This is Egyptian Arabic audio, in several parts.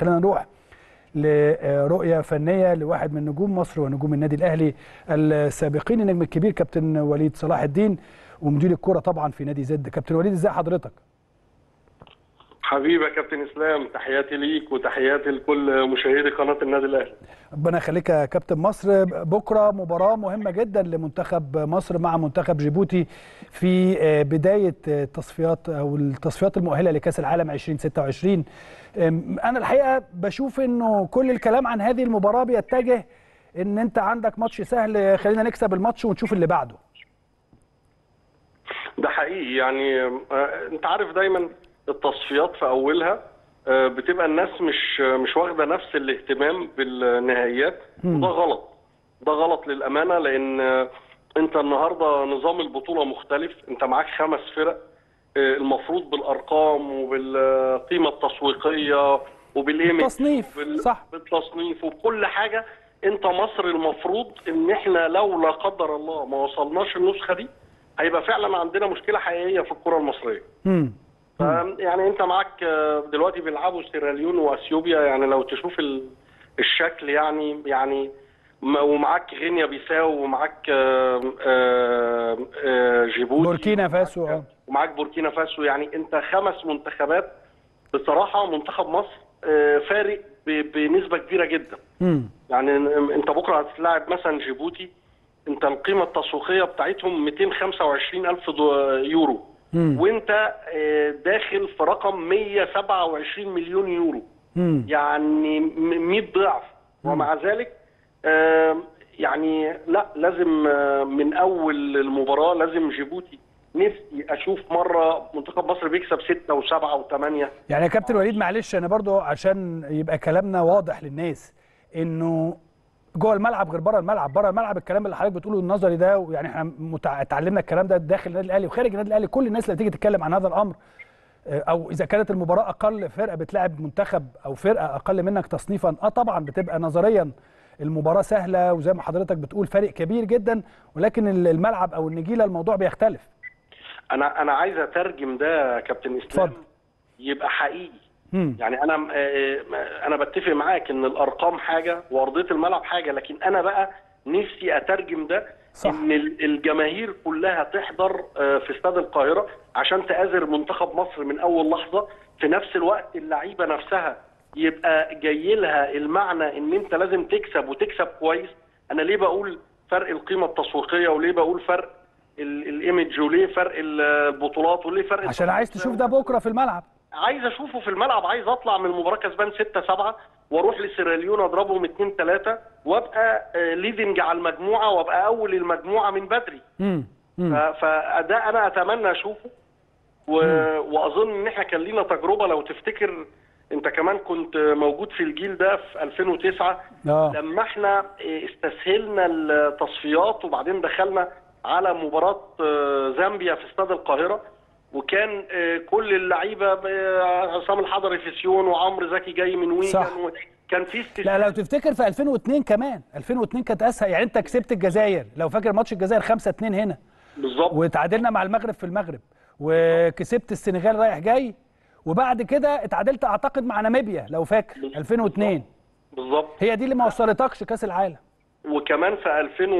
خلينا نروح لرؤيه فنيه لواحد من نجوم مصر ونجوم النادي الاهلي السابقين النجم الكبير كابتن وليد صلاح الدين ومدير الكره طبعا في نادي زد كابتن وليد ازاي حضرتك حبيبي يا كابتن اسلام تحياتي ليك وتحياتي لكل مشاهدي قناه النادي الاهلي ربنا يخليك يا كابتن مصر بكره مباراه مهمه جدا لمنتخب مصر مع منتخب جيبوتي في بدايه تصفيات او التصفيات المؤهله لكاس العالم 2026 انا الحقيقه بشوف انه كل الكلام عن هذه المباراه بيتجه ان انت عندك ماتش سهل خلينا نكسب الماتش ونشوف اللي بعده ده حقيقي يعني انت عارف دايما التصفيات في اولها بتبقى الناس مش مش واخده نفس الاهتمام بالنهائيات وده غلط ده غلط للامانه لان انت النهارده نظام البطوله مختلف انت معاك خمس فرق المفروض بالارقام وبالقيمه التسويقيه وبالايمج التصنيف وبال... صح بالتصنيف وبكل حاجه انت مصر المفروض ان احنا لو لا قدر الله ما وصلناش النسخه دي هيبقى فعلا عندنا مشكله حقيقيه في الكره المصريه. امم يعني انت معاك دلوقتي بيلعبوا سيراليون واثيوبيا يعني لو تشوف الشكل يعني يعني ومعاك غينيا بيساو ومعاك جيبوتي بوركينا فاسو اه ومعاك بوركينا فاسو يعني انت خمس منتخبات بصراحه منتخب مصر فارق بنسبه كبيره جدا امم يعني انت بكره هتلاعب مثلا جيبوتي انت القيمه التسويقيه بتاعتهم 225 الف يورو مم. وانت داخل في رقم 127 مليون يورو مم. يعني 100 ضعف ومع ذلك يعني لا لازم من اول المباراه لازم جيبوتي نفسي اشوف مره منتخب مصر بيكسب ستة وسبعة وثمانية يعني يا كابتن وليد معلش انا برضو عشان يبقى كلامنا واضح للناس انه جوه الملعب غير بره الملعب بره الملعب الكلام اللي حضرتك بتقوله النظري ده يعني احنا متع... اتعلمنا الكلام ده داخل النادي الاهلي وخارج النادي الاهلي كل الناس اللي بتيجي تتكلم عن هذا الامر او اذا كانت المباراه اقل فرقه بتلاعب منتخب او فرقه اقل منك تصنيفا اه طبعا بتبقى نظريا المباراه سهله وزي ما حضرتك بتقول فرق كبير جدا ولكن الملعب او النجيله الموضوع بيختلف انا انا عايز اترجم ده يا كابتن اسلام اتفضل. يبقى حقيقي مم. يعني انا انا بتفق معاك ان الارقام حاجه وارضيه الملعب حاجه لكن انا بقى نفسي اترجم ده صح. ان الجماهير كلها تحضر في استاد القاهره عشان تآزر منتخب مصر من اول لحظه في نفس الوقت اللعيبه نفسها يبقى جاي لها المعنى ان انت لازم تكسب وتكسب كويس انا ليه بقول فرق القيمه التسويقيه وليه بقول فرق الايمج وليه فرق البطولات وليه فرق عشان عايز تشوف ده بكره في الملعب عايز اشوفه في الملعب عايز اطلع من المباراه كسبان 6 7 واروح لسيراليون اضربهم 2 3 وابقى ليدنج على المجموعه وابقى اول المجموعه من بدري امم فده انا اتمنى اشوفه و... واظن ان احنا كان لينا تجربه لو تفتكر انت كمان كنت موجود في الجيل ده في 2009 آه. لما احنا استسهلنا التصفيات وبعدين دخلنا على مباراه زامبيا في استاد القاهره وكان كل اللعيبه عصام الحضري في سيون وعمرو زكي جاي من ويجن صح. كان في استثناء لا لو تفتكر في 2002 كمان 2002 كانت اسهل يعني انت كسبت الجزائر لو فاكر ماتش الجزائر 5 2 هنا بالظبط وتعادلنا مع المغرب في المغرب وكسبت السنغال رايح جاي وبعد كده اتعادلت اعتقد مع ناميبيا لو فاكر 2002 بالظبط هي دي اللي ما وصلتكش كاس العالم وكمان في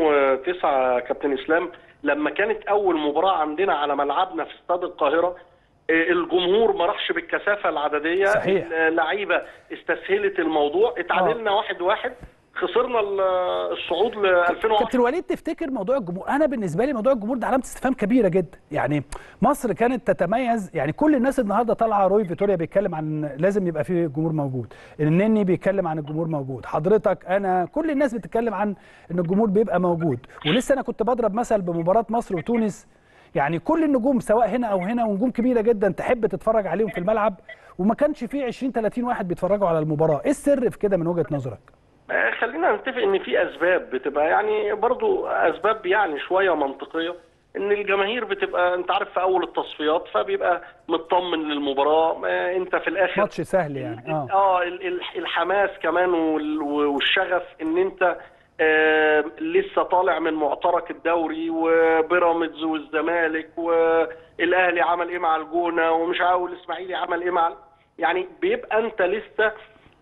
2009 كابتن اسلام لما كانت اول مباراه عندنا على ملعبنا في استاد القاهره الجمهور ما راحش بالكثافه العدديه صحيح. اللعيبه استسهلت الموضوع اتعادلنا واحد واحد خسرنا الصعود ل 2010 كابتن وليد تفتكر موضوع الجمهور انا بالنسبه لي موضوع الجمهور ده علامه استفهام كبيره جدا يعني مصر كانت تتميز يعني كل الناس النهارده طالعه روي فيتوريا بيتكلم عن لازم يبقى في جمهور موجود النني بيتكلم عن الجمهور موجود حضرتك انا كل الناس بتتكلم عن ان الجمهور بيبقى موجود ولسه انا كنت بضرب مثل بمباراه مصر وتونس يعني كل النجوم سواء هنا او هنا ونجوم كبيره جدا تحب تتفرج عليهم في الملعب وما كانش فيه 20 30 واحد بيتفرجوا على المباراه ايه السر في كده من وجهه نظرك خلينا نتفق ان في اسباب بتبقى يعني برضو اسباب يعني شويه منطقيه ان الجماهير بتبقى انت عارف في اول التصفيات فبيبقى مطمن للمباراه انت في الاخر ماتش سهل يعني اه, آه الحماس كمان والشغف ان انت آه لسه طالع من معترك الدوري وبيراميدز والزمالك والاهلي عمل ايه مع الجونه ومش عارف الاسماعيلي عمل ايه مع يعني بيبقى انت لسه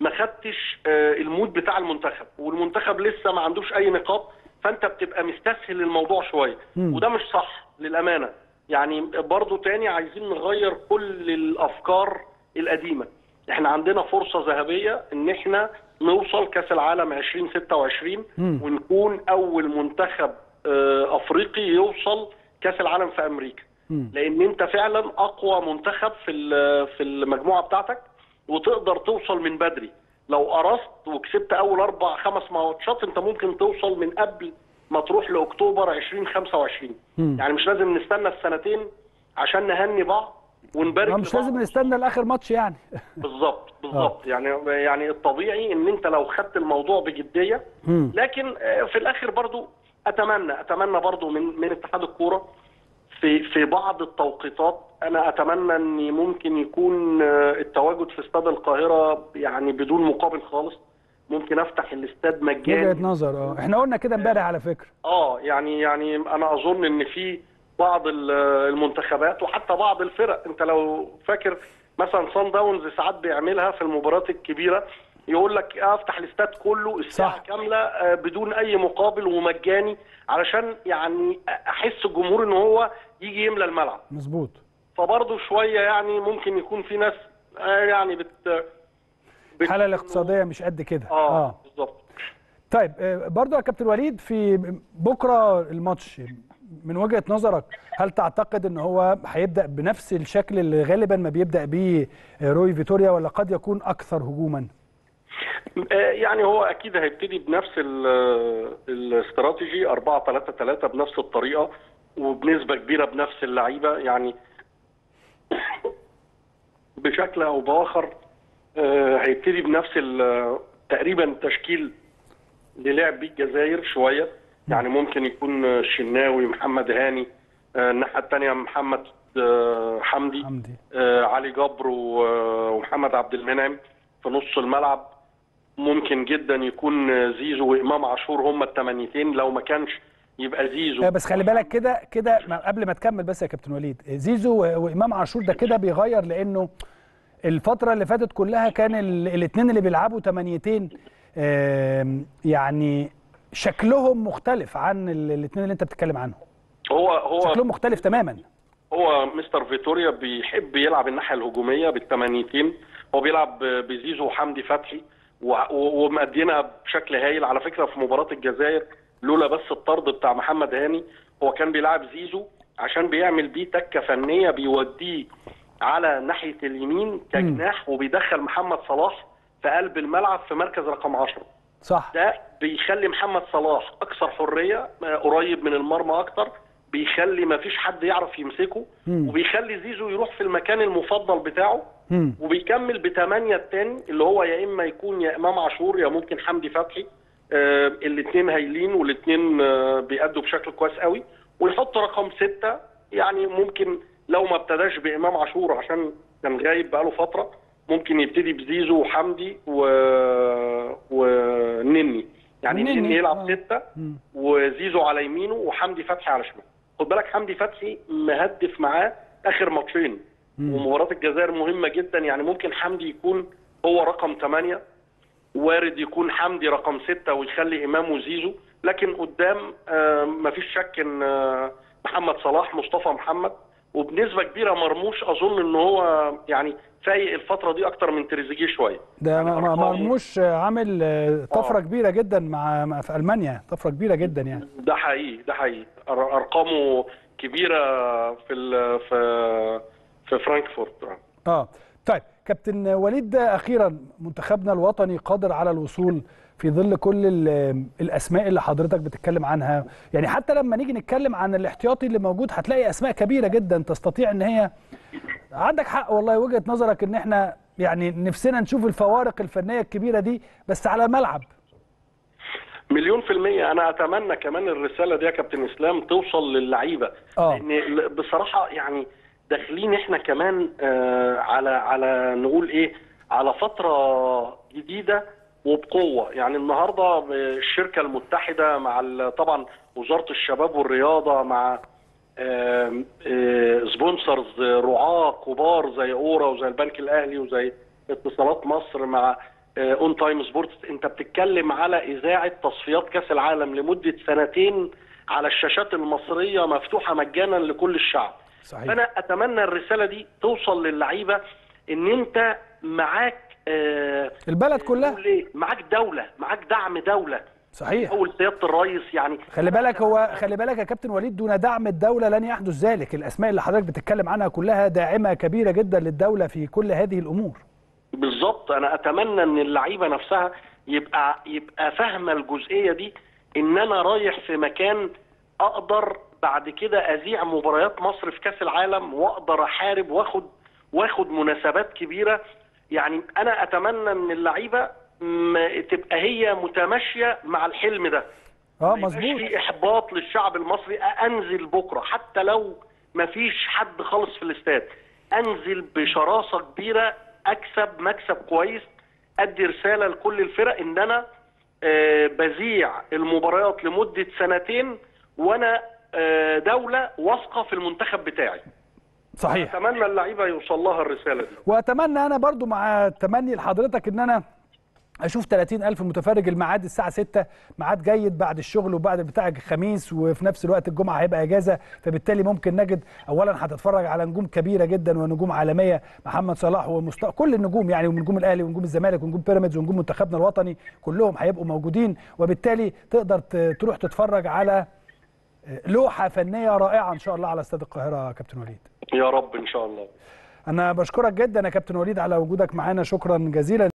ما خدتش آه، المود بتاع المنتخب والمنتخب لسه ما عندوش اي نقاط فانت بتبقى مستسهل الموضوع شويه وده مش صح للامانه يعني برضو تاني عايزين نغير كل الافكار القديمه احنا عندنا فرصه ذهبيه ان احنا نوصل كاس العالم 2026 ونكون اول منتخب آه، افريقي يوصل كاس العالم في امريكا لان انت فعلا اقوى منتخب في ال- في المجموعه بتاعتك وتقدر توصل من بدري لو قرصت وكسبت اول اربع خمس ماتشات انت ممكن توصل من قبل ما تروح لاكتوبر 2025 يعني مش لازم نستنى السنتين عشان نهني بعض ونبارك ما مش لبعض. لازم نستنى لاخر ماتش يعني بالظبط بالظبط يعني يعني الطبيعي ان انت لو خدت الموضوع بجديه لكن آه، في الاخر برضو اتمنى اتمنى برضو من من اتحاد الكوره في في بعض التوقيتات انا اتمنى ان ممكن يكون آه، التواجد في استاد القاهره يعني بدون مقابل خالص ممكن افتح الاستاد وجهه مجاني نظر اه احنا قلنا كده امبارح على فكره اه يعني يعني انا اظن ان في بعض ال- المنتخبات وحتى بعض الفرق انت لو فاكر مثلا صن داونز ساعات بيعملها في المباريات الكبيره يقول لك افتح الاستاد كله الساعه صح. كامله آه، بدون اي مقابل ومجاني علشان يعني احس الجمهور ان هو يجي يملى الملعب مظبوط فبرضه شويه يعني ممكن يكون في ناس آه، يعني بت بت- الحاله الاقتصاديه مش قد كده اه بالظبط طيب آه، برضو يا كابتن وليد في بكره الماتش من وجهه نظرك هل تعتقد ان هو هيبدا بنفس الشكل اللي غالبا ما بيبدا بيه آه، روي فيتوريا ولا قد يكون اكثر هجوما؟ آه، يعني هو اكيد هيبتدي بنفس ال- الاستراتيجي 4 3 3 بنفس الطريقه وبنسبه كبيره بنفس اللعيبه يعني بشكل او باخر آه، هيبتدي بنفس ال- تقريبا التشكيل اللي لعب بيه الجزائر شويه يعني ممكن يكون الشناوي محمد هاني آه، الناحيه الثانيه محمد آه، حمدي حمدي آه، علي جبر و- ومحمد عبد المنعم في نص الملعب ممكن جدا يكون زيزو وامام عاشور هم الثمانيتين لو ما كانش يبقى زيزو آه، بس خلي بالك كده كده ما- قبل ما تكمل بس يا كابتن وليد زيزو و- وامام عاشور ده كده بيغير لانه الفتره اللي فاتت كلها كان الاثنين اللي بيلعبوا تمانيتين آم، يعني شكلهم مختلف عن الاثنين اللي انت بتتكلم عنهم هو هو شكلهم مختلف تماما هو مستر فيتوريا بيحب يلعب الناحيه الهجوميه بالثمانيتين هو بيلعب ب- بزيزو وحمدي فتحي و- و- ومأدينها بشكل هايل على فكره في مباراه الجزائر لولا بس الطرد بتاع محمد هاني هو كان بيلعب زيزو عشان بيعمل بيه تكه فنيه بيوديه على ناحيه اليمين كجناح وبيدخل محمد صلاح في قلب الملعب في مركز رقم 10 صح ده بيخلي محمد صلاح اكثر حريه آه، قريب من المرمى اكتر بيخلي ما فيش حد يعرف يمسكه وبيخلي زيزو يروح في المكان المفضل بتاعه مم. وبيكمل بثمانية التاني اللي هو يا اما يكون يا امام عاشور يا ممكن حمدي فتحي آه الاثنين هايلين والاثنين آه بيأدوا بشكل كويس قوي ويحط رقم ستة يعني ممكن لو ما ابتداش بامام عاشور عشان كان غايب بقاله فتره ممكن يبتدي بزيزو وحمدي و... ونني يعني ونني، نني يلعب آه. ستة وزيزو على يمينه وحمدي فتحي على شماله خد بالك حمدي فتحي مهدف معاه اخر ماتشين ومباراه الجزائر مهمه جدا يعني ممكن حمدي يكون هو رقم 8 وارد يكون حمدي رقم 6 ويخلي امام وزيزو لكن قدام آه، مفيش شك ان آه، محمد صلاح مصطفى محمد وبنسبه كبيره مرموش اظن ان هو يعني فايق الفتره دي اكتر من تريزيجيه شويه ده يعني م- م- أرقامه- مرموش عامل آه، طفره كبيره جدا مع مع- في المانيا طفره كبيره جدا يعني ده حقيقي ده حقيقي أر- ارقامه كبيره في ال- في في فرانكفورت اه طيب كابتن وليد ده اخيرا منتخبنا الوطني قادر على الوصول في ظل كل ال- الاسماء اللي حضرتك بتتكلم عنها يعني حتى لما نيجي نتكلم عن الاحتياطي اللي موجود هتلاقي اسماء كبيره جدا تستطيع ان هي عندك حق والله وجهه نظرك ان احنا يعني نفسنا نشوف الفوارق الفنيه الكبيره دي بس على الملعب مليون في المية أنا أتمنى كمان الرسالة دي يا كابتن إسلام توصل للعيبة آه. لأن بصراحة يعني داخلين إحنا كمان آه على على نقول إيه على فترة جديدة وبقوة يعني النهاردة الشركة المتحدة مع ال- طبعا وزارة الشباب والرياضة مع آم، آه، سبونسرز رعاة كبار زي اورا وزي البنك الاهلي وزي اتصالات مصر مع اون تايم سبورتس انت بتتكلم على اذاعه تصفيات كاس العالم لمده سنتين على الشاشات المصريه مفتوحه مجانا لكل الشعب صحيح فانا اتمنى الرساله دي توصل للعيبه ان انت معاك آه البلد كلها نقول إيه؟ معاك دوله معاك دعم دوله صحيح اول سياده الرئيس يعني خلي بالك هو خلي بالك يا كابتن وليد دون دعم الدوله لن يحدث ذلك الاسماء اللي حضرتك بتتكلم عنها كلها داعمه كبيره جدا للدوله في كل هذه الامور بالظبط انا اتمنى ان اللعيبه نفسها يبقى يبقى فاهمه الجزئيه دي ان انا رايح في مكان اقدر بعد كده اذيع مباريات مصر في كاس العالم واقدر احارب واخد واخد مناسبات كبيره يعني انا اتمنى ان اللعيبه م- تبقى هي متماشيه مع الحلم ده اه ما يبقاش مظبوط في احباط للشعب المصري انزل بكره حتى لو ما فيش حد خالص في الاستاد انزل بشراسه كبيره اكسب مكسب كويس ادي رساله لكل الفرق ان انا آه، بذيع المباريات لمده سنتين وانا آه، دوله واثقه في المنتخب بتاعي صحيح اتمنى اللعيبه يوصل لها الرساله دي واتمنى انا برضو مع تمني لحضرتك ان انا اشوف 30 الف متفرج الميعاد الساعه 6 ميعاد جيد بعد الشغل وبعد بتاع الخميس وفي نفس الوقت الجمعه هيبقى اجازه فبالتالي ممكن نجد اولا هتتفرج على نجوم كبيره جدا ونجوم عالميه محمد صلاح ومست... كل النجوم يعني ونجوم الاهلي ونجوم الزمالك ونجوم بيراميدز ونجوم منتخبنا الوطني كلهم هيبقوا موجودين وبالتالي تقدر ت- تروح تتفرج على لوحه فنيه رائعه ان شاء الله على استاد القاهره يا كابتن وليد يا رب ان شاء الله انا بشكرك جدا يا كابتن وليد على وجودك معانا شكرا جزيلا